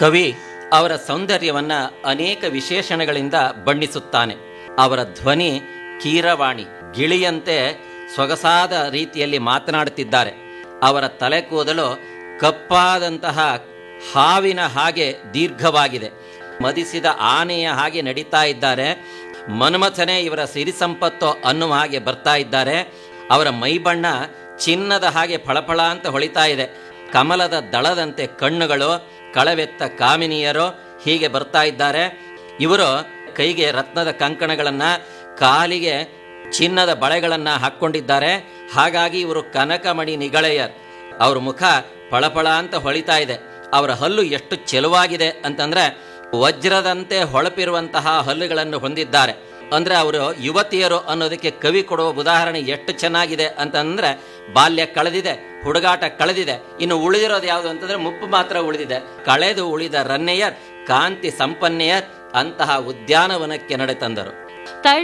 ಕವಿ ಅವರ ಸೌಂದರ್ಯವನ್ನ ಅನೇಕ ವಿಶೇಷಣಗಳಿಂದ ಬಣ್ಣಿಸುತ್ತಾನೆ ಅವರ ಧ್ವನಿ ಕೀರವಾಣಿ ಗಿಳಿಯಂತೆ ಸೊಗಸಾದ ರೀತಿಯಲ್ಲಿ ಮಾತನಾಡುತ್ತಿದ್ದಾರೆ ಅವರ ತಲೆ ಕೂದಲು ಕಪ್ಪಾದಂತಹ ಹಾವಿನ ಹಾಗೆ ದೀರ್ಘವಾಗಿದೆ ಮದಿಸಿದ ಆನೆಯ ಹಾಗೆ ನಡೀತಾ ಇದ್ದಾರೆ ಮನ್ಮಥನೇ ಇವರ ಸಿರಿ ಸಂಪತ್ತು ಅನ್ನುವ ಹಾಗೆ ಬರ್ತಾ ಇದ್ದಾರೆ ಅವರ ಮೈಬಣ್ಣ ಚಿನ್ನದ ಹಾಗೆ ಫಳಫಳ ಅಂತ ಹೊಳಿತಾ ಇದೆ ಕಮಲದ ದಳದಂತೆ ಕಣ್ಣುಗಳು ಕಳವೆತ್ತ ಕಾಮಿನಿಯರು ಹೀಗೆ ಬರ್ತಾ ಇದ್ದಾರೆ ಇವರು ಕೈಗೆ ರತ್ನದ ಕಂಕಣಗಳನ್ನ ಕಾಲಿಗೆ ಚಿನ್ನದ ಬಳೆಗಳನ್ನ ಹಾಕ್ಕೊಂಡಿದ್ದಾರೆ ಹಾಗಾಗಿ ಇವರು ಕನಕಮಣಿ ನಿಗಳೆಯರ್ ಅವ್ರ ಮುಖ ಫಳಫಳ ಅಂತ ಹೊಳಿತಾ ಇದೆ ಅವರ ಹಲ್ಲು ಎಷ್ಟು ಚೆಲುವಾಗಿದೆ ಅಂತಂದ್ರೆ ವಜ್ರದಂತೆ ಹೊಳಪಿರುವಂತಹ ಹಲ್ಲುಗಳನ್ನು ಹೊಂದಿದ್ದಾರೆ ಅಂದ್ರೆ ಅವರು ಯುವತಿಯರು ಅನ್ನೋದಕ್ಕೆ ಕವಿ ಕೊಡುವ ಉದಾಹರಣೆ ಎಷ್ಟು ಚೆನ್ನಾಗಿದೆ ಅಂತಂದ್ರೆ ಬಾಲ್ಯ ಕಳೆದಿದೆ ಹುಡುಗಾಟ ಕಳೆದಿದೆ ಇನ್ನು ಉಳಿದಿರೋದು ಯಾವುದು ಅಂತಂದ್ರೆ ಮುಪ್ಪು ಮಾತ್ರ ಉಳಿದಿದೆ ಕಳೆದು ಉಳಿದ ರನ್ನೆಯರ್ ಕಾಂತಿ ಸಂಪನ್ನೆಯರ್ ಅಂತಹ ಉದ್ಯಾನವನಕ್ಕೆ ನಡೆತಂದರು ತಳ್ಳ